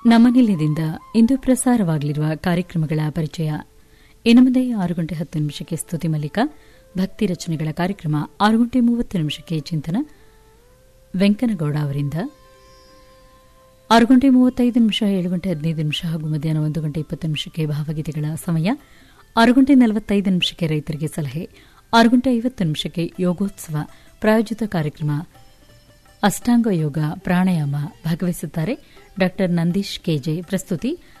ನಮ್ಮ ನಿಲಯದಿಂದ ಇಂದು ಪ್ರಸಾರವಾಗಲಿರುವ ಕಾರ್ಯಕ್ರಮಗಳ ಪರಿಚಯ ಇನ್ನು ಮುಂದೆ ಆರು ಗಂಟೆ ಹತ್ತು ನಿಮಿಷಕ್ಕೆ ಸ್ತುತಿ ಮಲ್ಲಿಕ ಭಕ್ತಿ ರಚನೆಗಳ ಕಾರ್ಯಕ್ರಮ ಆರು ಗಂಟೆ ಮೂವತ್ತು ನಿಮಿಷಕ್ಕೆ ಚಿಂತನ ವೆಂಕನಗೌಡ ಅವರಿಂದ ಆರು ಗಂಟೆ ಮೂವತ್ತೈದು ನಿಮಿಷ ಏಳು ಗಂಟೆ ಹದಿನೈದು ನಿಮಿಷ ಹಾಗೂ ಮಧ್ಯಾಹ್ನ ಒಂದು ಗಂಟೆ ಇಪ್ಪತ್ತು ನಿಮಿಷಕ್ಕೆ ಭಾವಗೀತೆಗಳ ಸಮಯ ಆರು ಗಂಟೆ ನಲವತ್ತೈದು ನಿಮಿಷಕ್ಕೆ ರೈತರಿಗೆ ಸಲಹೆ ಆರು ಗಂಟೆ ಐವತ್ತು ನಿಮಿಷಕ್ಕೆ ಯೋಗೋತ್ಸವ ಪ್ರಾಯೋಜಿತ ಕಾರ್ಯಕ್ರಮ ಅಷ್ಟಾಂಗ ಯೋಗ ಪ್ರಾಣಾಯಾಮ ಭಾಗವಹಿಸುತ್ತಾರೆ ಡಾ ನಂದೀಶ್ ಕೆಜೆ ಪ್ರಸ್ತುತಿ